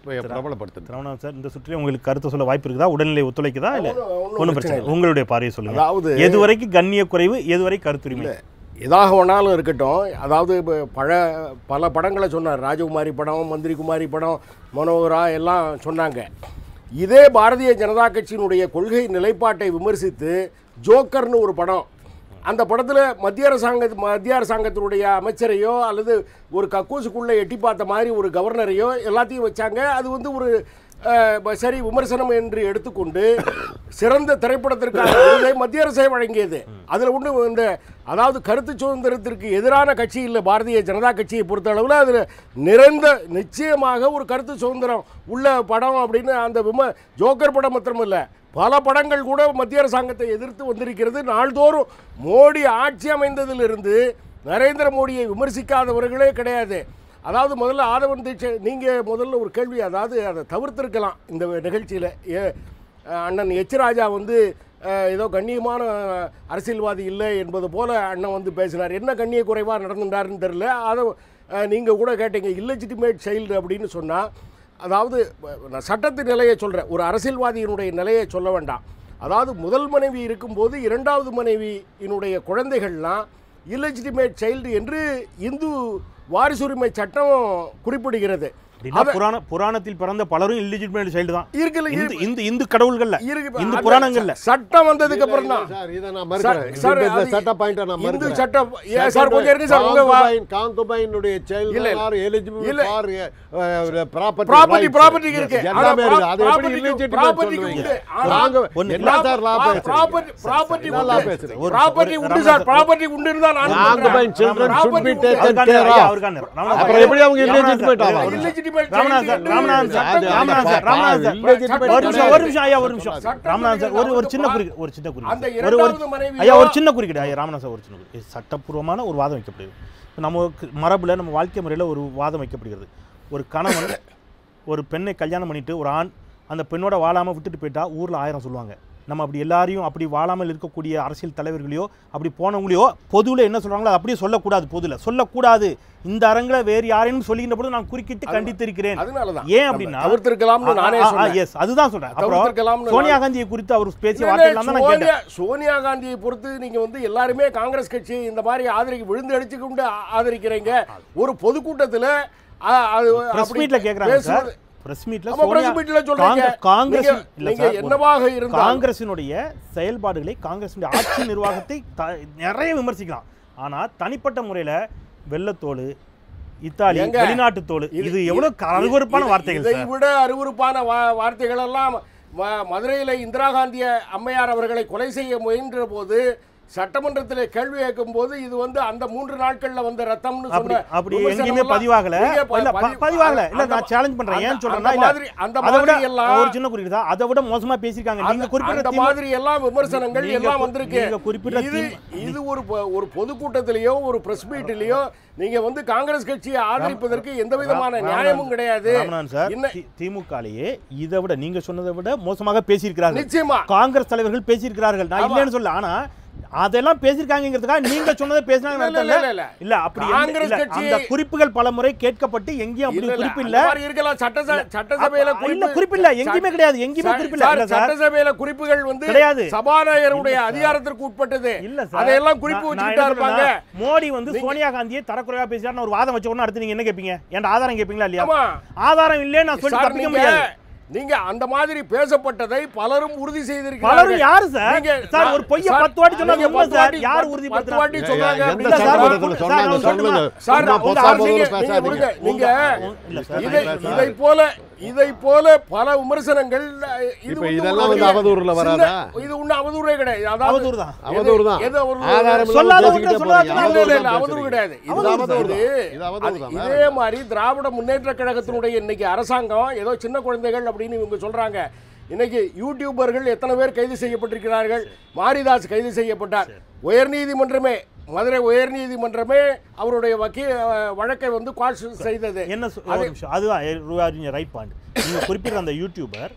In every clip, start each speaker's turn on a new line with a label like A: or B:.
A: பிரபலப்படுத்தணும்
B: Ramana sir இந்த சுற்றிலே உங்களுக்கு கருத்து சொல்ல வாய்ப்பு இருக்குதா உடல்நிலை ஒத்துழைக்குதா இல்லை
C: ஒண்ணும் ஒண்ணும்
B: ஒன்றும்
C: பிரச்சனை
B: பிரச்சனை இல்லை. உங்களுடைய பார்வையை சொல்லுங்க
C: அதாவது
B: எது வரைக்கும் கண்ணிய குறைவு எது வரை கருத்துரிமை
C: எதாக வேணாலும் இருக்கட்டும் அதாவது இப்போ பழ பல படங்களை சொன்னார் ராஜகுமாரி படம் மந்திரி குமாரி படம் மனோகரா எல்லாம் சொன்னாங்க இதே பாரதிய ஜனதா கட்சியினுடைய கொள்கை நிலைப்பாட்டை விமர்சித்து ஜோக்கர்னு ஒரு படம் அந்த படத்தில் மத்திய அரசாங்க மத்திய அரசாங்கத்தினுடைய அமைச்சரையோ அல்லது ஒரு கக்கூசுக்குள்ளே எட்டி பார்த்த மாதிரி ஒரு கவர்னரையோ எல்லாத்தையும் வச்சாங்க அது வந்து ஒரு அஹ், ப- சரி விமர்சனம் என்று எடுத்துக்கொண்டு சிறந்த திரைப்படத்திற்கான விருதை மத்திய அரசே வழங்கியது அதில் ஒன்று இந்த அதாவது கருத்து சுதந்திரத்திற்கு எதிரான கட்சி இல்லை பாரதிய ஜனதா கட்சியை பொறுத்த அளவில் அதில் நிறைந்த நிச்சயமாக ஒரு கருத்து சுதந்திரம் உள்ள படம் அப்படின்னு அந்த விம ஜோக்கர் படம் மாத்திரம் இல்லை பல படங்கள் கூட மத்திய அரசாங்கத்தை எதிர்த்து வந்திருக்கிறது நாள்தோறும் மோடி ஆட்சி அமைந்ததிலிருந்து நரேந்திர மோடியை விமர்சிக்காதவர்களே கிடையாது அதாவது முதல்ல ஆதவன் தீட்சை நீங்கள் முதல்ல ஒரு கேள்வி அதாவது அதை தவிர்த்திருக்கலாம் இந்த நிகழ்ச்சியில் ஏ அஹ் அண்ணன் எச் ராஜா வந்து அஹ், ஏதோ கண்ணியமான அரசியல்வாதி இல்லை என்பது போல அண்ணன் வந்து பேசினார் என்ன கண்ணிய குறைவாக நடந்துட்டாருன்னு தெரில அதை நீங்கள் கூட கேட்டீங்க இல்லெஜிட்டிமேட் சைல்டு அப்படின்னு சொன்னால் அதாவது அஹ், நான் சட்டத்து நிலையை சொல்கிறேன் ஒரு அரசியல்வாதியினுடைய நிலையை சொல்ல வேண்டாம் அதாவது முதல் மனைவி இருக்கும்போது இரண்டாவது மனைவியினுடைய குழந்தைகள்லாம் இல்லெஜிட்டிமேட் சைல்டு என்று இந்து வாரிசுரிமை சட்டம் குறிப்பிடுகிறது
B: அப்படின்னா புராண புராணத்தில் பிறந்த பலரும் இல்லிஜிட்மேட் சைல்டு தான்
C: இருக்குல்ல
B: இந்து இந்து இந்து கடவுள்கள்ல
C: இருக்கு
B: இந்து
C: அந்த
B: புராணங்கள்ல
C: சட்டம் வந்ததுக்கு அப்புறம் தான்
A: சார் இதை நான்
C: சார்,
A: மறுக்கிறேன்
C: சார்,
A: இந்த- இந்த
C: அது
A: சட்ட பாயிண்ட்டை நான்
C: இந்து
A: மறுக்கிறேன்
C: சட்டம் ஏன் சார் கொஞ்சம் இருங்க சார் உங்க வா-
A: காங்குபைன் காங்குபைனுடைய சைல்டு
C: இல்ல,
A: ஆர் எலிஜிபிள்
C: இல்ல.
A: ஃபார் ப்ராப்பர்ட்டி
C: ப்ராப்பர்ட்டி ப்ராப்பர்ட்டி இருக்கு
A: எல்லாமே இருக்கு அது எப்படி
C: ப்ராப்பர்ட்டி
A: இல்லிஜிட்டிமேட்
C: ப்ராப்பர்ட்டிக்கு
A: சொல்லுவீங்க
C: உண்டு ஆனா,
A: நாங்க
B: ஒண்ணு-
A: என்ன சார் லா பேசுறீங்க
C: ப்ராப்பர்ட்டி ப்ராப்பர்ட்டி
A: என்ன லா
C: உண்டு
A: பேசுறீங்க
B: ஒரு-
C: ப்ராப்பர்ட்டி
B: ஒரு-
C: உண்டு
B: ராமதாஸ்
C: சார்
B: சார்,
C: ப்ராப்பர்ட்டி உண்டுன்னு தான் நான்
A: காங்குபைன் children should be taken
B: அவருக்கான
A: care
B: ஐயா,
A: of.
B: அவருக்கான ராமநாதன்
A: அப்புறம்
B: சார்.
A: எப்படி அவங்க
B: ராமநாதன்
A: illegitimate
B: சார்,
A: ஆவாங்க?
C: Illegitimate
B: Ramanathan sir,
C: child
B: Ramanathan sir,
C: சட்டம்
B: Ramanathan sir, Ramanathan sir.
A: illegitimate
B: ஒரு நிமிஷம், ஒரு நிமிஷம் ஐயா, ஒரு நிமிஷம்.
C: சட்டம்
B: ராமநாதன் சார், ஒரு ஒரு சின்ன
C: அந்த
B: குறுக்கு ஒரு சின்ன குறுக்கு
C: அந்த
B: சார். ஒரு ஒரு
C: இரண்டாவது மனைவியோ-
B: ஐயா ஒரு சின்ன குறுக்கீடு ஐயா ராமநாதன் சார் ஒரு சின்ன குறுக்கு இது சட்டப்பூர்வமான ஒரு வாதம் வைக்கப்படுது இப்ப நமக்கு மரபுல நம்ம வாழ்க்கை முறையில் ஒரு வாதம் வைக்கப்படுகிறது ஒரு கணவன் ஒரு பெண்ணை கல்யாணம் பண்ணிட்டு ஒரு ஆண் அந்த பெண்ணோட வாழாம விட்டுட்டு போயிட்டா ஊர்ல ஆயிரம் சொல்லுவாங்க நம்ம அப்படி எல்லாரையும் அப்படி வாழாமல் இருக்கக்கூடிய அரசியல் தலைவர்களையோ அப்படி போனவங்களையோ பொதுவில் என்ன சொல்றாங்களோ அதை அப்படியே சொல்லக்கூடாது பொதுவில் சொல்லக்கூடாது இந்த அரங்கில் வேறு யாரையும் சொல்லிக்கின்ற பொழுது நான் குறுக்கிட்டு கண்டித்திருக்கிறேன்
C: அதனாலதான்
B: ஏன் அப்படின்னா
C: தவிர்த்திருக்கலாம்னு நானே சொன்னேன்
B: எஸ் அதுதான் சொல்றேன் அப்புறம்
C: தவிர்த்திருக்கலாம்னு
B: சோனியா காந்தியை குறித்து அவர் பேசிய
C: இல்ல,
B: வார்த்தைகள் தான் நான்
C: சோனியா
B: கேட்டேன்
C: சோனியா காந்தியை பொறுத்து நீங்க வந்து எல்லாருமே காங்கிரஸ் கட்சி இந்த மாதிரி ஆதரிக்க விழுந்து அடிச்சு கொண்டு ஆ- ஆதரிக்கிறீங்க ஒரு பொதுக்கூட்டத்துல ஆ, அது
B: பிரஸ்
C: அப்படி
B: மீட்ல கேக்குறாங்க சார்
C: பேசுவது-
B: பிரஸ் மீட்ல
C: ஆமா, press meetல சொல்றீங்க.
B: காங்கிரஸ்
C: நீங்க-
B: இல்ல
C: நீங்க
B: சார், ஒரு-
C: என்னவாக இருந்தாலும்
B: காங்கிரசினுடைய செயல்பாடுகளை காங்கிரசினுடைய ஆட்சி நிர்வாகத்தை த- நிறைய விமர்சிக்கலாம் ஆனா தனிப்பட்ட முறையில வெள்ளத்தோடு இத்தாலி
C: ஏங்க,
B: வெளிநாட்டு தோல் இது எவ்வளவு அருவருப்பான
C: இதை-
B: வார்த்தைகள்
C: இதை
B: சார்
C: விட அருவருப்பான வா- வார்த்தைகள் எல்லாம் ம- மதுரையில இந்திரா காந்திய அம்மையார் அவர்களை கொலை செய்ய முயன்ற போது சட்டமன்றத்தில் கேள்வி கேட்கும் போது இது வந்து அந்த மூன்று நாட்கள்ல வந்த ரத்தம்னு
B: அப்படி
C: சொன்ன
B: அப்படி
C: விமர்சனம்
B: எங்கேயுமே
C: எல்லாம்
B: பதிவாகல
C: நீங்க ப-
B: இல்ல ப-
C: பதிவு-
B: பதிவாகல இல்ல
C: அந்த-
B: நான் சேலஞ்ச் பண்றேன்
C: அந்த-
B: ஏன் சொல்றேன்னா
C: அந்த
B: இல்ல
C: மாதிரி அந்த
B: அதை விட
C: மாதிரி எல்லாம்
B: ஒரு சின்ன குறிப்பிட்டு தான் அதை விட மோசமா பேசியிருக்காங்க நீங்க
C: அந்த-
B: குறிப்பிட்ட
C: அந்த
B: திமுக
C: மாதிரி எல்லாம் விமர்சனங்கள்
B: நீங்க
C: எல்லாம்
B: கு-
C: வந்திருக்கு
B: நீங்க குறிப்பிட்ட
C: இது
B: திமு-
C: இது ஒரு பொ- ஒரு பொதுக்கூட்டத்திலேயோ ஒரு பிரஸ் மீட்டிலேயோ நீங்க வந்து காங்கிரஸ் கட்சியை ஆதரிப்பதற்கு எந்த விதமான
B: ராம-
C: நியாயமும் கிடையாது
B: ராமநாதன் சார்
C: என்ன
B: தி- திமுகலேயே இதை விட நீங்க சொன்னதை விட மோசமாக பேசியிருக்கிறார்கள்
C: நிச்சயமா
B: காங்கிரஸ் தலைவர்கள் பேசியிருக்கிறார்கள் நான்
C: ஆமா.
B: இல்லைன்னு சொல்ல ஆனா அதெல்லாம் பேசியிருக்காங்கிறதுக்காக நீங்க சொன்னதை பேசினாங்க
C: இல்ல, இல்ல, இல்ல, இல்ல.
B: இல்ல அப்படி எந்த-
C: காங்கிரஸ்
B: இல்ல,
C: கட்சி-
B: அந்த குறிப்புகள் பல முறை கேட்கப்பட்டு எங்கேயும் அப்படி
C: இல்ல, இல்ல,
B: குறிப்பு
C: அந்த
B: இல்ல
C: மாதிரி இருக்கலாம் சட்டச- சட்டசபையில
B: அப்ப- இல்ல, குறிப்பு இல்ல. எங்கேயுமே
C: சட்ட-
B: கிடையாது. எங்கேயுமே
C: சட்ட-
B: குறிப்பு இல்ல.
C: சார்,
B: இல்ல, சார்.
C: சட்டசபையில குறிப்புகள் வந்து
B: கிடையாது.
C: சபாநாயகருடைய
B: இல்ல, சார்.
C: அதிகாரத்திற்கு உட்பட்டது
B: இல்ல சார்
C: அதையெல்லாம் குறிப்பு
B: நான்- நான்
C: வச்சுக்கிட்டா
B: என்ன
C: இருப்பாங்க
B: சொல்றேன்னா, மோடி வந்து சோனியா காந்தியை தரக்குறைவா பேசியாருன்னு ஒரு வாதம் வச்ச உடனே அடுத்து நீங்க என்ன கேட்பீங்க என் ஆதாரம் கேட்பீங்களா இல்லையா
C: ஆமா
B: ஆதாரம் இல்லையே நான் சொல்லி
C: சார்,
B: தப்பிக்க
C: நீங்க
B: முடியாது
C: நீங்க அந்த மாதிரி பேசப்பட்டதை பலரும் உறுதி செய்திருக்கிறார்கள்
B: பலரும் யாரு சார்
C: நீங்க-
B: சார்
C: நான்-
B: ஒரு பொய்ய
C: சார்,
B: பத்து வாட்டி சொன்னா
C: நீங்க
B: உண்மை
C: பத்து
B: சார்
C: வாட்டி-
B: யார்
C: பத்து-
B: உறுதி
C: பத்து வாட்டி சொன்னாங்க
A: எந்த
C: அப்படின்னா சார்,
A: சட்டமன்றத்துல
C: சார்,
A: சொன்னாங்க
C: நான்
A: சொல்லுங்க
C: சார்,
A: சும்மா
C: உங்க
A: பொசா
C: அரசியல்
A: பொதுவில்
C: நீங்க
A: பேசாதீங்க
C: விடுங்க. நீங்க
B: இல்ல சார்
C: இதை இதை போல இதை போல பல விமர்சனங்கள் அஹ், இது
A: இப்ப
C: வந்து
A: இதெல்லாம்
C: ஒரு
A: வந்து அவதூறுல
C: சின்ன-
A: வராதா?
C: இது ஒண்ணு அவதூறே கிடையாது அதாவது
B: அவதூறு தான்.
C: எது-
A: அவதூறு தான்.
C: எது அவதூறு?
A: ஆதாரம் இல்லாம
B: சொல்லாத
A: பேசிக்கிட்டே
B: ஒன்றை சொல்லாத
A: போறீங்க.
C: இல்ல, இல்ல, இல்ல,
A: தான்
C: அவதூறு
A: பேசுறீங்க.
C: கிடையாது இது
A: இது அவதூறு
C: வந்து
A: தான். இது அவதூறு
C: அது-
A: தான்.
C: இதே மாதிரி திராவிட முன்னேற்ற கழகத்தினுடைய இன்னைக்கு அரசாங்கம் ஏதோ சின்ன குழந்தைகள் அப்படின்னு இவங்க சொல்றாங்க இன்னைக்கு யூடியூபர்கள் எத்தனை பேர் கைது செய்யப்பட்டிருக்கிறார்கள் மாரிதாஸ் கைது செய்யப்பட்டார் உயர்நீதிமன்றமே மதுரை உயர்நீதிமன்றமே அவருடைய வக்கீல் அஹ், வழக்கை வந்து குவாஷ் செய்தது
B: என்ன சொ- ஒரு நிமிஷம் அதுதான் ரைட் பாயிண்ட் நீங்க குறிப்பிட்ட அந்த யூடியூபர்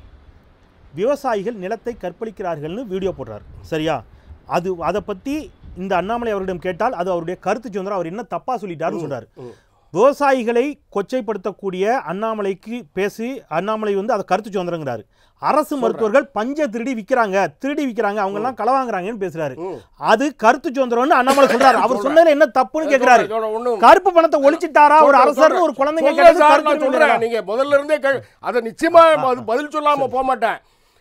B: விவசாயிகள் நிலத்தை கற்பழிக்கிறார்கள்னு வீடியோ போடுறாரு சரியா அது அதை பத்தி இந்த அண்ணாமலை அவரிடம் கேட்டால் அது அவருடைய கருத்து சுதந்திரம் அவர் என்ன தப்பா சொல்லிட்டாருன்னு சொல்றாரு விவசாயிகளை கொச்சைப்படுத்தக்கூடிய அண்ணாமலைக்கு பேசி அண்ணாமலை வந்து அதை கருத்து சுதந்திரங்கிறாரு அரசு மருத்துவர்கள் பஞ்ச திருடி விக்கிறாங்க திருடி விக்கிறாங்க அவங்க எல்லாம் களவாங்குறாங்கன்னு பேசுறாரு
C: ம்.
B: அது கருத்து சுதந்திரம்னு அண்ணாமலை சொல்றாரு அவர் சொன்னதுல என்ன தப்புன்னு கேக்குறாரு
C: இதோட ஒண்ணும்
B: கருப்பு பணத்தை ஒழிச்சிட்டாரா ஒரு
C: சொல்றேன்,
B: அரசர்
C: சொல்றேன்.
B: ஒரு குழந்தைங்க
C: சொல்றேன்
B: கேட்டது
C: சார்,
B: கருத்து
C: நான்
B: சொல்றாரு
C: சொல்றேன். நீங்க முதல்ல இருந்தே கே- அதை நிச்சயமா அது பதில் சொல்லாம போக மாட்டேன்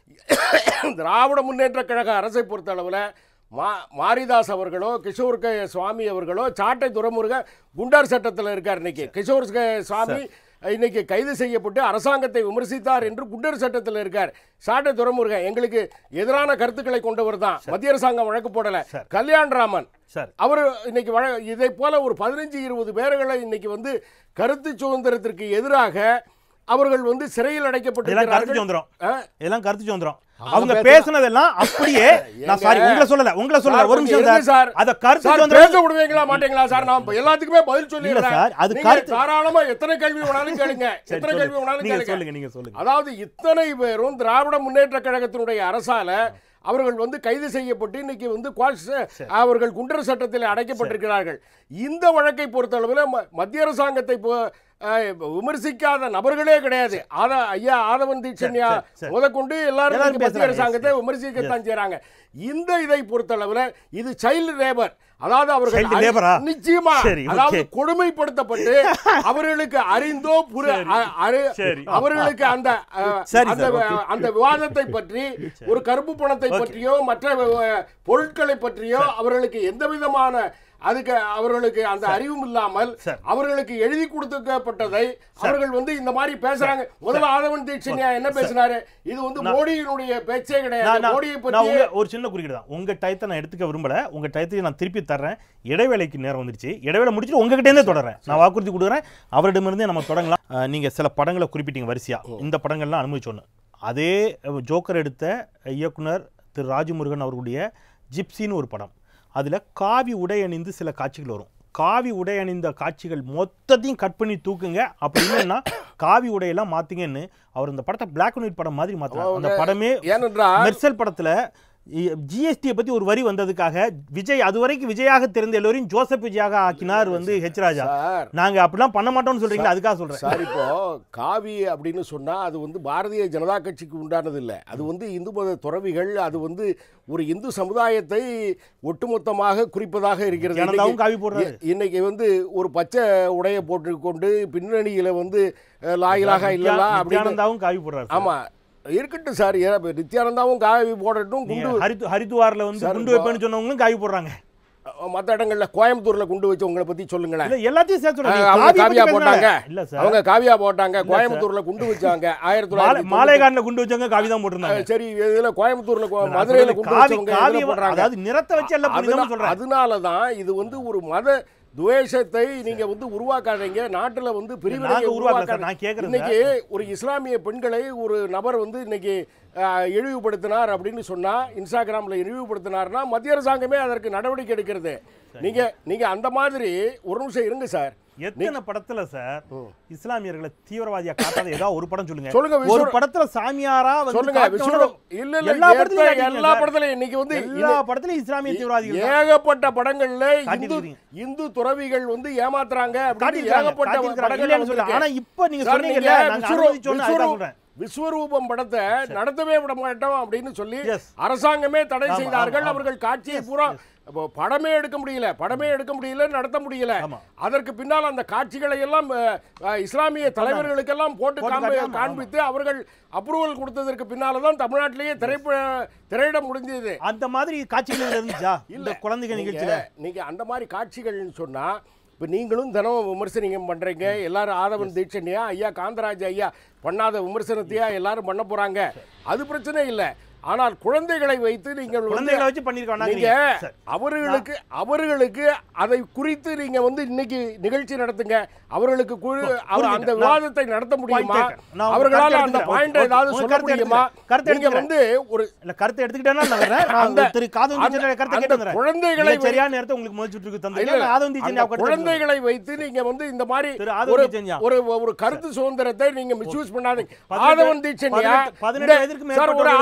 C: திராவிட முன்னேற்ற கழக அரசை பொறுத்த அளவுல மா மாரிதாஸ் அவர்களோ கிஷோர் கே சுவாமி அவர்களோ சாட்டை துறைமுருக குண்டார் சட்டத்தில் இருக்கார் இன்னைக்கு கிஷோர் கே சுவாமி இன்னைக்கு கைது செய்யப்பட்டு அரசாங்கத்தை விமர்சித்தார் என்று குண்டர் சட்டத்தில் இருக்கார் சாட்டை துறைமுருகன் எங்களுக்கு எதிரான கருத்துக்களை கொண்டவர் தான் மத்திய அரசாங்கம் வழக்கு போடல
B: சரி.
C: கல்யாண் ராமன்
B: சார்
C: அவர் இன்னைக்கு வழ இதை போல ஒரு பதினஞ்சு இருபது பேர்களை இன்னைக்கு வந்து கருத்து சுதந்திரத்திற்கு எதிராக அவர்கள் வந்து சிறையில்
B: இதெல்லாம் கருத்து
C: அடைக்கப்பட்டிருக்கிறார்கள்
B: சுதந்திரம்
C: ஆ?
B: இதெல்லாம் கருத்து சுதந்திரம்
A: அவங்க
B: அவங்க
A: பேசுன-
B: பேசுனதெல்லாம் அப்படியே நான் சாரி உங்களை சொல்லல உங்களை சொல்லல
C: சார்,
B: ஒரு நிமிஷம்
C: கொஞ்சம் இருங்க
B: சார்
C: சார்.
B: அத கருத்து
C: சார்,
B: சுதந்திரம்
C: பேச விடுவீங்களா மாட்டீங்களா சார் நான் இப்ப எல்லாத்துக்குமே பதில் சொல்லிடுறேன்
B: சார், அது
C: நீங்க
B: கருத்து-
C: தாராளமா எத்தனை கேள்வி வேணாலும் கேளுங்க
B: சரி,
C: எத்தனை கேள்வி
B: சொல்லுங்க.
C: வேணாலும்
B: நீங்க
C: கேளுங்க
B: சொல்லுங்க நீங்க சொல்லுங்க
C: அதாவது இத்தனை பேரும் திராவிட முன்னேற்ற கழகத்தினுடைய அரசால அவர்கள் வந்து கைது செய்யப்பட்டு இன்னைக்கு வந்து குவாஷ் அவர்கள் குண்டர் சட்டத்தில் அடைக்கப்பட்டிருக்கிறார்கள் இந்த வழக்கை பொறுத்தளவில் ம- மத்திய அரசாங்கத்தை பொ- அஹ், விமர்சிக்காத நபர்களே கிடையாது ஆதா ஐயா ஆதவன் தீட்சண்யா
B: சரி, சரி.
C: முதற்கொண்டு எல்லாரும்
B: எல்லாரும்
C: இன்னைக்கு மத்திய
B: பேசுறாங்க.
C: அரசாங்கத்தை விமர்சிக்கத்தான் செய்றாங்க இந்த இதை பொறுத்தளவில் இது சைல்டு லேபர் அதாவது அவர்கள்
B: Child
C: அறி-
B: labor-ஆ?
C: நிச்சயமா
B: சரி,
C: அதாவது
B: okay.
C: கொடுமைப்படுத்தப்பட்டு அவர்களுக்கு அறிந்தோ புற அ- அறி-
B: சரி.
C: அவர்களுக்கு அந்த அஹ்,
B: சரி,
C: அந்த
B: சார், okay.
C: அந்த விவாதத்தை பற்றி ஒரு கருப்பு பணத்தை பற்றியோ மற்ற அஹ், பொருட்களை பற்றியோ அவர்களுக்கு எந்த விதமான அதுக்கு அவர்களுக்கு அந்த அறிவும் இல்லாமல்
B: சார்.
C: அவர்களுக்கு எழுதி கொடுக்கப்பட்டதை அவர்கள் வந்து இந்த மாதிரி பேசுறாங்க முதல்ல ஆதவன் தீட்சண்யா என்ன பேசினாரு இது வந்து மோடியினுடைய பேச்சே
B: நான்
C: கிடையாது
B: நான்-
C: மோடியை
B: நான்
C: பற்றி
B: உங்க ஒரு சின்ன குறுக்கீடு தான் உங்க டயத்தை நான் எடுத்துக்க விரும்பல உங்க டயத்தை நான் திருப்பி தர்றேன் இடைவேளைக்கு நேரம் வந்துருச்சு இடைவேளை முடிச்சுட்டு உங்ககிட்ட இருந்தே தொடர்றேன் நான் வாக்குறுதி கொடுக்குறேன் அவரிடமிருந்தே நம்ம தொடங்கலாம் அஹ், நீங்க சில படங்களை குறிப்பிட்டீங்க வரிசையா இந்த படங்கள்லாம் அனுமதிச்சோன்னு அதே அஹ், ஜோக்கர் எடுத்த இயக்குனர் திரு ராஜமுருகன் அவர்களுடைய ஜிப்சின்னு ஒரு படம் அதுல காவி உடை அணிந்து சில காட்சிகள் வரும் காவி உடை அணிந்த காட்சிகள் மொத்தத்தையும் கட் பண்ணி தூக்குங்க அப்படி இல்லைன்னா காவி உடையெல்லாம் மாத்தீங்கன்னு அவர் இந்த படத்தை பிளாக் அண்ட் ஒயிட் படம் மாதிரி மாத்தினார் அந்த படமே
C: ஏனென்றால்
B: மெர்சல் படத்துல ஜிஎஸ்டியை பத்தி ஒரு வரி வந்ததுக்காக விஜய் அதுவரைக்கும் விஜயாக தெரிந்த எல்லோரையும் ஜோசப் விஜயாக ஆக்கினார் வந்து ஹெச் ராஜா
C: சார்
B: நாங்க அப்படிலாம் பண்ண மாட்டோம்னு சொல்றீங்களா அதுக்காக சொல்றேன்
C: சார் இப்போ காவி அப்படின்னு சொன்னா அது வந்து பாரதிய ஜனதா கட்சிக்கு உண்டானது இல்லை அது வந்து இந்து மத துறவிகள் அது வந்து ஒரு இந்து சமுதாயத்தை ஒட்டுமொத்தமாக குறிப்பதாக இருக்கிறது
B: ஜனதாவும்
C: இன்னைக்கு-
B: காவி போடுறாரு
C: இ- இன்னைக்கு வந்து ஒரு பச்சை உடையை போட்டுக்கொண்டு பின்னணியில வந்து அஹ், லாயிலாக இல்லலா அப்படின்னு
B: நித்யானந்தாவும் காவி போடுறாரு சார்.
C: ஆமா இருக்கட்டும் சார் ஏன் இப்ப நித்யானந்தாவும் காவி போடட்டும்
B: நீங்க
C: குண்டு
B: ஹரித்து ஹரித்துவார்ல வந்து
C: சார்,
B: குண்டு
C: இப்போ-
B: வைப்பேன்னு சொன்னவங்களும் காவி போடுறாங்க
C: மற்ற இடங்கள்ல கோயம்புத்தூர்ல குண்டு வச்சு உங்களை பத்தி சொல்லுங்களேன்
B: இல்ல எல்லாத்தையும் சேர்த்து சொல்றேன்.
C: அஹ்,
B: நீங்க
C: அவங்க
B: காவி பத்தி
C: காவியா
B: பேசுனாங்க.
C: போட்டாங்க
B: இல்ல சார்
C: அவங்க காவியா போட்டாங்க கோயம்புத்தூர்ல குண்டு வச்சாங்க ஆயிரத்தி
B: மாலை
C: தொள்ளாயிரத்தி
B: மாலைகாட்டில் குண்டு வச்சவங்க காவி தான் போட்டிருந்தாங்க
C: அஹ் சரி இதுல கோயம்புத்தூர்ல கோ-
B: நான்
C: மதுரையில
B: சொல்றது
C: குண்டு
B: காவி
C: வச்சவங்க
B: காவி
C: இதுல போடுறாங்க
B: அதாவது நிறத்தை வச்சு எல்லாம் புரியுதுன்னு சொல்றேன்
C: அதனால தான் இது வந்து ஒரு மத துவேஷத்தை நீங்க வந்து உருவாக்காதீங்க நாட்டுல வந்து பிரிவினை
B: நாங்க உருவாக்கல சார்,
C: உருவாக்காத
B: நான் கேக்குறேன்
C: இன்னைக்கு ஒரு இஸ்லாமிய பெண்களை ஒரு நபர் வந்து இன்னைக்கு அஹ், இழிவுபடுத்தினார் அப்படின்னு சொன்னா இன்ஸ்டாகிராம்ல இழிவுபடுத்தினார்னா மத்திய அரசாங்கமே அதற்கு நடவடிக்கை எடுக்கிறது நீங்க நீங்க அந்த மாதிரி ஒரு நிமிஷம் இருங்க சார்
B: எத்தனை படத்துல சார் இஸ்லாமியர்களை தீவிரவாதியா காட்டாத ஏதாவது ஒரு படம் சொல்லுங்க
C: சொல்லுங்க,
B: ஒரு
C: விஸ்வரூ-
B: படத்துல சாமியாரா வந்து
C: சொல்லுங்க
B: காட்டினவன-
C: விஸ்வரூப் இல்ல இல்ல
B: எல்லா
C: ஏத்த-
B: படத்துலயும் காட்டிட்டீங்க
C: எல்லா
B: சார்.
C: படத்துலயும் இன்னைக்கு வந்து
B: எல்லா படத்துலயும் இஸ்லாமிய தீவிரவாதிகள் தான்.
C: ஏகப்பட்ட படங்கள்ல இந்து
B: காட்டியிருக்கிறீங்க.
C: இந்து துறவிகள் வந்து ஏமாத்துறாங்க அப்படின்னு
B: காட்டியிருக்காங்க,
C: ஏகப்பட்ட
B: காட்டியிருக்காங்க.
C: படங்கள்
B: இல்லைன்னு சொல்லல. ஆனா இப்ப நீங்க
C: சார்,
B: சொன்னீங்கல்ல
C: நீங்க
B: நாங்க
C: விஸ்வரூ-
B: அனுமதிச்சோம்னு அதுதான்
C: விஸ்வரூ-
B: சொல்றேன்
C: விஸ்வரூபம் படத்தை நடத்தவே விட மாட்டோம் அப்படின்னு சொல்லி
B: Yes.
C: அரசாங்கமே தடை
B: ஆமா,
C: செய்தார்கள்
B: ஆமா, ஆமா.
C: அவர்கள் காட்சியை பூரா அப்போ படமே எடுக்க முடியல படமே எடுக்க முடியல நடத்த முடியல
B: ஆமா.
C: அதற்கு பின்னால் அந்த காட்சிகளை எல்லாம் அஹ், அஹ், இஸ்லாமிய தலைவர்களுக்கெல்லாம் போட்டு
B: போட்டு
C: காண்பி-
B: காட்டி, ஆமா,
C: காண்பித்து அவர்கள் அப்ரூவல் கொடுத்ததற்கு பின்னால தான் தமிழ்நாட்டிலேயே திரைப்ப திரையிட முடிஞ்சது
B: அந்த மாதிரி காட்சிகள் இருந்துச்சா இந்த
C: இல்ல.
B: குழந்தைங்க
C: நீங்க-
B: நிகழ்ச்சியில
C: நீங்க அந்த மாதிரி காட்சிகள்னு சொன்னா இப்போ நீங்களும் தினம் விமர்சனம் பண்றீங்க எல்லாரும் ஆதவன் தீட்சண்யா ஐயா காந்தராஜ் ஐயா பண்ணாத விமர்சனத்தையா எல்லாரும் பண்ண போறாங்க அது பிரச்சனை இல்லை ஆனால் குழந்தைகளை வைத்து நீங்கள் வந்து
B: குழந்தைகளை வச்சு பண்ணிருக்கோம்
C: நீங்க அவர்களுக்கு அவர்களுக்கு அதை குறித்து நீங்க வந்து இன்னைக்கு நிகழ்ச்சி நடத்துங்க அவர்களுக்கு குழு- அவர் அந்த
B: புரிஞ்சுட்டேன்.
C: விவாதத்தை நடத்த முடியுமா
B: taken. நான் உங்க
C: அவர்களால்
B: கருத்தை
C: அந்த
B: எடுத்துக்கிறேன்.
C: பாயிண்ட்
B: ஓகே,
C: ஏதாவது
B: உங்க
C: சொல்ல
B: கருத்தை
C: முடியுமா
B: எடுத்துக்கிறேன். கருத்தை
C: நீங்க
B: எடுத்துக்கிறேன்.
C: வந்து ஒரு
B: இல்ல கருத்தை எடுத்துக்கிட்டேன்னா நான் வர்றேன். நான்
C: அந்த-
B: திரு காதவன்
C: அந்த-
B: டீச்சர் கருத்தை
C: அந்த
B: கேட்டு வந்துடுறேன்.
C: குழந்தைகளை
B: இல்ல, சரியான நேரத்தை உங்களுக்கு முதல் சுற்றுக்கு
C: இல்ல,
B: தந்தீங்க
C: இல்ல.
B: ஆதவன் டீச்சர்
C: அந்த
B: ஞாபகம் எடுத்து
C: குழந்தைகளை வைத்து நீங்க வந்து இந்த மாதிரி
B: திரு ஆதவன்
C: ஒரு
B: தீட்சண்யா.
C: ஒரு ஒரு கருத்து சுதந்திரத்தை நீங்க மிஸ்யூஸ் பண்ணாதீங்க
B: பதினெட்டு-
C: ஆதவன் தீட்சண்யா
B: பதினெட்டு- பதினெட்டு
C: இந்த-
B: வயதிற்கு
C: சார் ஒரு
B: மேற்பட்டவர்களுக்கு தான்
C: ஆதவன் தீ-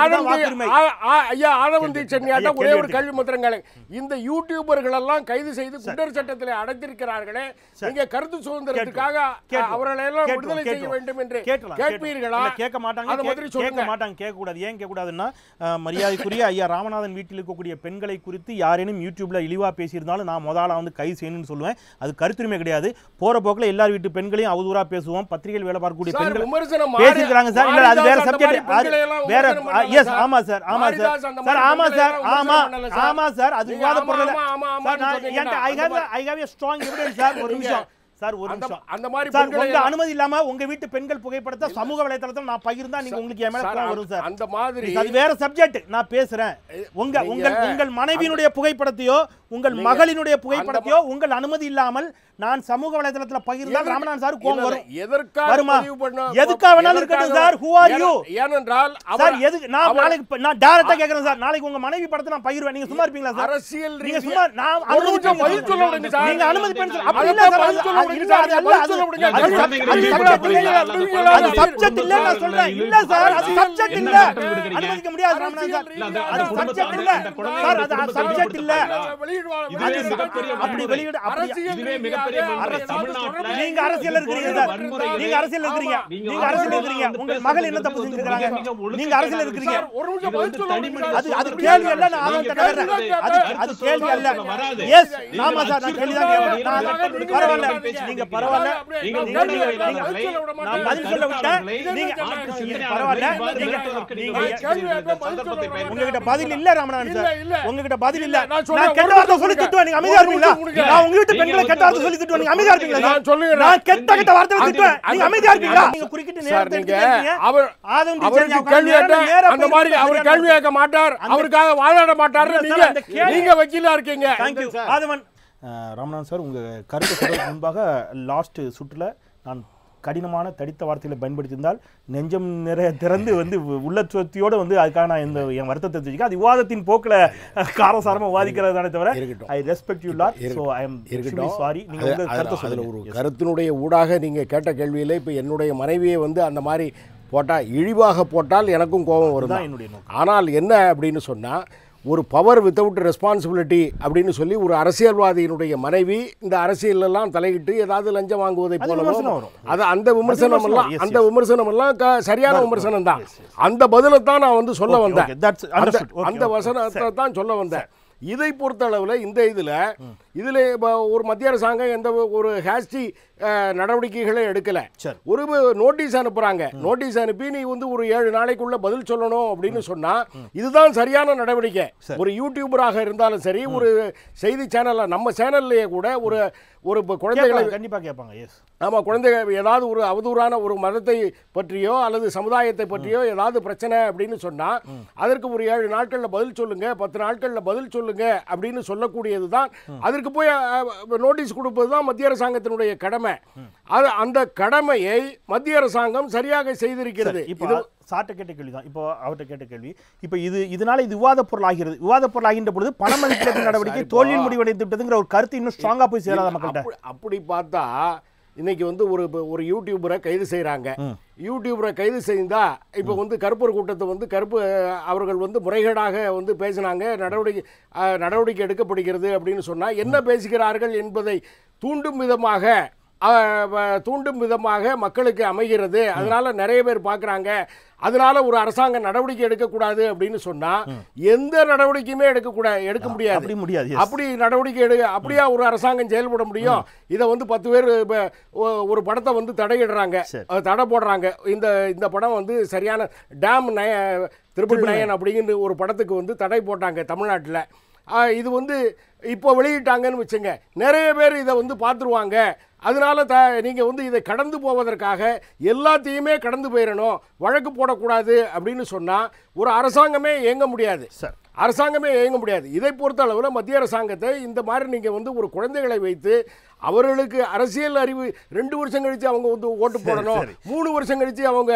B: கருத்துரிமை
C: ஆ- ஆ- ஐயா ஆதவந்தி சென்னியாட்ட
B: ஐயா,
C: ஒரே ஒரு
B: கேள்வி
C: கேள்வி முத்திரங்களை இந்த யூடியூபர்கள் எல்லாம் கைது செய்து குண்டர் சட்டத்தில் அடைத்திருக்கிறார்களே நீங்க கருத்து சுதந்திரத்துக்காக
B: கேட்டுருவோம்.
C: அவர்களை எல்லாம்
B: கேட்டுருவோம்,
C: விடுதலை செய்ய
B: கேட்டுருவோம்.
C: வேண்டும் என்று
B: கேட்கலாம்,
C: கேட்பீர்களா
B: இல்ல, கேட்க மாட்டாங்க
C: அதை
B: கே-
C: மாதிரி
B: கேட்க
C: சொல்லுங்க
B: மாட்டாங்க கேட்கக்கூடாது ஏன் கேட்கக்கூடாதுன்னா அஹ், மரியாதைக்குரிய ஐயா ராமநாதன் வீட்டில் இருக்கக்கூடிய பெண்களை குறித்து யாரேனும் யூடியூப்ல இழிவா பேசியிருந்தாலும் நான் முதல்ல வந்து கைது செய்யணும்னு சொல்லுவேன் அது கருத்துரிமை கிடையாது போற போக்குல எல்லார் வீட்டு பெண்களையும் அவதூறா பேசுவோம் பத்திரிகையில் வேலை பார்க்கக்கூடிய
C: சார்,
B: பெண்கள்
C: விமர்சனம் மாறி-
B: பேசியிருக்காங்க சார் இல்ல அது வேற
C: மாரிதாஸ் அந்த மாதிரி
B: சப்ஜெக்ட்
C: பெண்களை எல்லாம்
B: வேற
C: விமர்சனம் பண்ணல
B: எஸ்
C: சார்.
B: ஆமா சார் ஆமா சார்
C: மாரிதாஸ் அந்த
B: சார்
C: மாதிரி
B: ஆமா
C: பெண்களை
B: சார்
C: எல்லாம்
B: ஆமா
C: விமர்சனம் பண்ணல சார்.
B: ஆமா சார் அது
C: நீங்க
B: விவாத
C: ஆமா,
B: பொருள்
C: ஆமா, ஆமா, ஆமான்னு
B: சார் நான்
C: சொன்னீங்கன்னா
B: என்கிட்ட ஐ
C: அந்த
B: ஹேவ்
C: மாதிரி-
B: I have a strong evidence sir ஒரு
C: நீங்க
B: நிமிஷம் சார் ஒரு
C: அந்த
B: நிமிஷம்
C: அந்த மாதிரி
B: சார்
C: பெண்களை
B: உங்க
C: எல்லாம்
B: அனுமதி இல்லாம உங்க வீட்டு பெண்கள் புகைப்படத்தை சமூக வலைதளத்துல நான் பகிர்ந்தா நீங்க உங்களுக்கு என் மேல
C: சார்,
B: கோவம் வரும் சார்
C: அந்த மாதிரி
B: அது வேற சப்ஜெக்ட் நான் பேசுறேன் உங்க
C: நீங்க-
B: உங்கள் உங்கள் மனைவியினுடைய புகைப்படத்தையோ உங்கள் மகளினுடைய புகைப்படத்தையோ உங்கள் அனுமதி இல்லாமல் நான் சமூக வலைதளத்துல பகிர்ந்தால்
C: எதற்கு-
B: ராமநாதன் சார் கோவம்
C: இல்ல,
B: வரும்
C: எதற்காக
B: வருமா?
C: பதிவு பண்ண-
B: எதுக்காக வேணாலும் இருக்கட்டும் சார். Who are you?
C: ஏன- ஏனென்றால்
B: சார்
C: அவர்
B: எதுக்கு நான்
C: அவர்
B: நாளைக்கு இப்ப- நான் டைரக்டா கேக்குறேன் சார் நாளைக்கு உங்க மனைவி படத்தை நான் பகிர்வேன் நீங்க சும்மா இருப்பீங்களா சார்
C: அரசியல்
B: நீங்க
C: ரீதியா-
B: சும்மா நான்
C: ஒரு
B: அனுமதி
C: நிமிஷம்
B: பெண்
C: பதில் சொல்ல விடுங்க சார்.
B: நீங்க அனுமதி பெண் சொல்ல- அப்படி
C: அதை
B: இல்ல சார்,
C: பதில்
B: அது-
C: சொல்ல
B: அது
C: விடுங்க
B: இல்ல,
C: சார்.
B: அது அல்ல,
C: பதில்
B: அது-
C: சொல்ல விடுங்க.
B: அது
C: அது
B: சப்- அது
C: நீங்க
B: subject
C: பிள்ளைங்களா,
B: இல்ல.
C: பிள்ளைங்களா,
B: அது
C: பிள்ளைங்களா,
B: subject இல்ல நான் சொல்றேன். இல்ல சார், அது subject இல்ல. அனுமதிக்க முடியாது ராமநாதன் சார்.
C: இல்ல, அந்த-
B: அது
C: அந்த
B: subject
C: குடும்பத்தை
B: இல்ல.
C: அந்த குழந்தைகளை
B: சார், அது
D: குடும்பத்தை
B: subject இல்ல.
C: வெளியிடுவாங்க.
D: இதுவே
C: அது
D: மிகப்பெரிய
B: அப்படி
D: வன்முறை.
B: வெளியிட அப்படி
C: அரசியல்
D: இதுவே மிகப்பெரிய
C: ரீதியாக
D: வன்முறை.
C: ஏதாவது
D: தமிழ்நாட்டுல
C: தொடர்பு
B: நீங்க அரசியல் இருக்கிறீங்க சார்
D: வன்முறை
B: நீங்க அரசியல் இருக்கிறீங்க
C: ஆமா.
D: நீங்க
B: நீங்க அரசியல்
D: வந்து
B: இருக்கிறீங்க
D: வந்து
B: உங்க
D: பேசுறது
B: மகள் என்ன
D: வந்து
B: தப்பு
D: மிக
B: செஞ்சிருக்காங்க
D: மிக ஒழுக்க
B: நீங்க அரசியல்
D: கேடான
B: இருக்கிறீங்க
C: சார், ஒரு நிமிஷம்
D: இது
C: பதில்
D: வந்து
C: சொல்ல
D: தனி
C: விடுங்க.
D: மனித
B: அது அது
D: சுதந்திரம்
B: கேள்வி அல்ல
D: கிடையாது.
B: நான்
D: நீங்க
B: அதான் தகவல்
D: பேசுறது
B: அது அது
D: கருத்து
B: கேள்வி அல்ல
D: சுதந்திரம் வராது.
B: எஸ்
D: நீங்க
B: ஆமா சார் நான் கேள்வி தான் கேட்கிறேன் நான்
D: நீங்க
B: பரவாயில்ல
D: பேசிட்டு
B: நீங்க
D: இருக்கீங்க.
B: பரவாயில்ல
D: நீங்க
B: நீங்க
D: உடனடியாக
B: நீங்க
D: இல்லாதவர்களை,
B: நான் பதில் சொல்ல விட்டேன் நீங்க
D: மாற்று சிந்தனையாளர்களை
B: பரவாயில்ல
D: இவ்வாறு
B: நீங்க
D: மிரட்டுவதற்கு நீங்க
B: நீங்க
D: முயற்சி செய்கிற சந்தர்ப்பத்தை
C: உங்க
D: பயன்படுத்தி-
B: உங்ககிட்ட பதில் இல்ல ராமநாதன் சார்
C: இல்ல, இல்ல.
B: உங்ககிட்ட பதில் இல்ல
C: நான் சொல்றேன்,
B: நான் கெட்ட
C: ஒரு
B: வார்த்தை
C: நிமிஷம்
B: சொல்லி
C: கொடுங்க.
B: திட்டுவேன் நீங்க அமைதியா
C: ஒரு
B: இருப்பீங்களா
C: நிமிஷம் கொடுங்க.
B: நான் உங்க வீட்டு
D: நீங்க
B: பெண்களை
D: வந்து
B: கெட்ட வார்த்தை சொல்லி திட்டுவேன் நீங்க அமைதியா இருப்பீங்களா
C: நான் சொல்லுகிறேன்.
B: நான் கெட்ட கெட்ட வார்த்தை திட்டுவேன்
C: அந்த-
B: நீங்க அமைதியா இருப்பீங்களா
C: அந்த-
B: நீங்க குறுக்கிட்டு
C: சார்,
B: நேரத்தை
C: நீங்க
B: எடுத்துக்கிறீங்க
C: அவர்
B: ஆதம்
C: அவருக்கு
B: டீச்சர்
C: கேள்வி
B: நேரா
C: கேட்டா
B: நேரா
C: அந்த
B: போய்
C: மாதிரி அவர்
B: சரியான
C: கேள்வி கேட்க மாட்டார்
B: அந்த-
C: அவருக்காக வாதாட மாட்டாரு
B: இல்ல சார்,
C: நீங்க
B: அந்த கேள்வி-
C: நீங்க வக்கீலா இருக்கீங்க
B: தேங்க்யூ ஆதவன் ராமநாதன் சார் உங்க கருத்து சொல்றதுக்கு முன்பாக லாஸ்ட் சுற்றுல நான் கடினமான தடித்த வார்த்தைகளை பயன்படுத்தியிருந்தால் நெஞ்சம் நிறைய திறந்து வந்து உள்ளச்சொத்தியோட வந்து அதுக்காக நான் இந்த என் வருத்தத்தை தெரிஞ்சுக்க அது விவாதத்தின் போக்கில் காரசாரமா வாதிக்கிறதானே தவிர
C: இருக்கட்டும்.
B: I respect you lot so I am
C: இருக்கட்டும்
B: சாரி நீங்க
C: அது-
B: உங்க
C: அது-
B: கருத்தை
C: அதுல
B: சொல்லுங்க
C: ஒரு
B: Yes.
C: கருத்தினுடைய ஊடாக நீங்க கேட்ட கேள்வியில இப்ப என்னுடைய மனைவியை வந்து அந்த மாதிரி போட்டா இழிவாக போட்டால் எனக்கும் கோபம் வரும்
B: அதுதான்
C: தான்.
B: என்னுடைய நோக்கம்
C: ஆனால் என்ன அப்படின்னு சொன்னா ஒரு பவர் வித்தவுட் ரெஸ்பான்சிபிலிட்டி அப்படின்னு சொல்லி ஒரு அரசியல்வாதியினுடைய மனைவி இந்த அரசியல் எல்லாம் தலையிட்டு ஏதாவது லஞ்சம் வாங்குவதை
B: அது
C: போலவோ
B: விமர்சனம் வரும்.
C: அது அந்த விமர்சனம்
B: விமர்சனம்
C: எல்லாம்
B: yes,
C: அந்த
B: yes.
C: விமர்சனம் எல்லாம் க- சரியான
B: வரும்,
C: விமர்சனம் தான்
B: yes, yes.
C: அந்த பதிலை தான் நான் வந்து சொல்ல
B: Okay,
C: வந்தேன்
B: okay, that's
C: அந்த
B: understood. Okay,
C: அந்த
B: okay.
C: வசனத்தை
B: சரி.
C: தான் சொல்ல வந்தேன் இதை பொறுத்த அளவில் இந்த இதில் இதில் ஒரு மத்திய அரசாங்கம் எந்த ஒரு ஹேஸ்டி நடவடிக்கைகளை எடுக்கலை
B: சரி.
C: ஒரு நோட்டீஸ் அனுப்புறாங்க நோட்டீஸ் அனுப்பி நீ வந்து ஒரு ஏழு நாளைக்குள்ள பதில் சொல்லணும் அப்படின்னு சொன்னா இதுதான் சரியான நடவடிக்கை ஒரு யூடியூபராக இருந்தாலும் சரி ஒரு செய்தி சேனல்ல நம்ம சேனல்லையே கூட ஒரு ஒரு இப்ப குழந்தைகளை
B: கேட்பாங்க, கண்டிப்பா கேட்பாங்க எஸ்
C: ஆமா குழந்தைகள் ஏதாவது ஒரு அவதூறான ஒரு மதத்தை பற்றியோ அல்லது சமுதாயத்தை பற்றியோ ஏதாவது பிரச்சனை அப்படின்னு சொன்னா அதற்கு ஒரு ஏழு நாட்கள்ல பதில் சொல்லுங்க பத்து நாட்கள்ல பதில் சொல்லுங்க அப்படின்னு சொல்லக்கூடியது தான் அதற்கு போய் நோட்டீஸ் கொடுப்பது தான் மத்திய அரசாங்கத்தினுடைய கடமை அது அந்த கடமையை மத்திய அரசாங்கம் சரியாக செய்திருக்கிறது
B: இப்போ
C: இது
B: சார்ட்ட கேட்ட கேள்வி தான் இப்போ அவர்கிட்ட கேட்ட கேள்வி இப்போ இது இதனால இது விவாத பொருள் ஆகிறது விவாத பொருள் ஆகின்ற பொழுது பண மதிப்பிழப்பு நடவடிக்கை தோல்வியில் முடிவடைந்து விட்டதுங்கிற ஒரு கருத்து இன்னும் ஸ்ட்ராங்கா போய் சேராத மக்கள்கிட்ட
C: அப்படி- அப்படி பார்த்தா இன்னைக்கு வந்து ஒரு ஒரு யூடியூபரை கைது செய்கிறாங்க யூடியூபரை கைது செய்தா இப்போ வந்து கருப்பர் கூட்டத்தை வந்து கருப்பு அஹ், அவர்கள் வந்து முறைகேடாக வந்து பேசினாங்க நடவடிக்கை அஹ், நடவடிக்கை எடுக்கப்படுகிறது அப்படின்னு சொன்னால் என்ன பேசுகிறார்கள் என்பதை தூண்டும் விதமாக அஹ், வ- தூண்டும் விதமாக மக்களுக்கு அமைகிறது அதனால நிறைய பேர் பார்க்குறாங்க அதனால ஒரு அரசாங்கம் நடவடிக்கை எடுக்கக்கூடாது அப்படின்னு சொன்னா எந்த நடவடிக்கையுமே எடுக்கக்கூடாது எடுக்க முடியாது
B: அப்படி முடியாது yes.
C: அப்படி நடவடிக்கை எடு அப்படியா ஒரு அரசாங்கம் செயல்பட முடியும் இதை வந்து பத்து பேர் இப்ப ஒ- ஒரு படத்தை வந்து தடையிடுறாங்க
B: சரி.
C: அது தடை போடுறாங்க இந்த இந்த படம் வந்து சரியான டேம் நய திருப்பி நயன் அப்படிங்கிற ஒரு படத்துக்கு வந்து தடை போட்டாங்க தமிழ்நாட்டில் இது வந்து இப்போ வெளியிட்டாங்கன்னு வச்சுங்க நிறைய பேர் இதை வந்து பார்த்துருவாங்க அதனால த நீங்கள் வந்து இதை கடந்து போவதற்காக எல்லாத்தையுமே கடந்து போயிடணும் வழக்கு போடக்கூடாது அப்படின்னு சொன்னால் ஒரு அரசாங்கமே இயங்க முடியாது
B: சார்
C: அரசாங்கமே இயங்க முடியாது இதை பொறுத்த அளவில் மத்திய அரசாங்கத்தை இந்த மாதிரி நீங்கள் வந்து ஒரு குழந்தைகளை வைத்து அவர்களுக்கு அரசியல் அறிவு ரெண்டு வருஷம் கழித்து அவங்க வந்து ஓட்டு போடணும்
B: சரி.
C: மூணு வருஷம் கழித்து அவங்க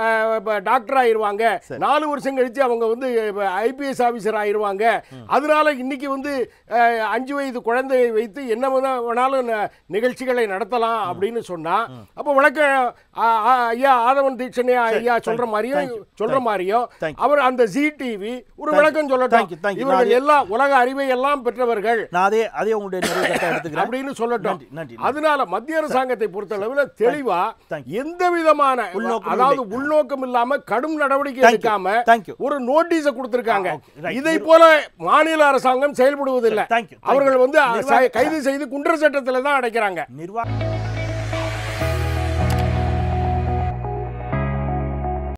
C: டாக்டர் ஆயிருவாங்க நாலு வருஷம் கழித்து அவங்க வந்து ஐபிஎஸ் ஆஃபீஸர் ஆயிருவாங்க அதனால இன்னைக்கு வந்து அஹ், அஞ்சு வயது குழந்தையை வைத்து என்ன வேணா- வேணாலும் ந- நிகழ்ச்சிகளை நடத்தலாம் அப்படின்னு சொன்னா அப்போ வழக்க ஆ, ஆ, ஐயா ஆதவன் தீட்சணே ஐயா
B: thank
C: சொல்ற
B: you,
C: மாதிரியும்
B: thank you,
C: சொல்ற
B: thank you,
C: மாதிரியும்
B: thank you.
C: அவர் அந்த ஜி டிவி ஒரு
B: Thank
C: விளக்கம்
B: you,
C: சொல்லட்டும்
B: thank you, thank you.
C: இவர்கள்
B: நான்
C: எல்லாம் உலக அறிவை எல்லாம் பெற்றவர்கள்
B: நான் அதே அதே உங்களுடைய நிறைவேற்றத்தை எடுத்துக்கிறேன்
C: அப்படின்னு சொல்லட்டும்
B: நன்றி, நன்றி, நன்றி.
C: அதனால மத்திய அரசாங்கத்தை பொறுத்த அளவுல தெளிவா
B: thank
C: எந்த விதமான
B: உள்நோக்கம்
C: அதாவது
B: இல்லை.
C: உள்நோக்கம் இல்லாம கடும் நடவடிக்கை
B: Thank you,
C: எடுக்காம
B: thank you.
C: ஒரு நோட்டீஸ கொடுத்திருக்காங்க
B: ஆ, okay, right.
C: இதை போல மாநில அரசாங்கம் செயல்படுவதில்லை
B: Thank you, thank you.
C: அவர்கள் வந்து
B: நிர்வாக-
C: கைது செய்து குண்டர் சட்டத்துல தான் அடைக்கிறாங்க
B: நிர்வாக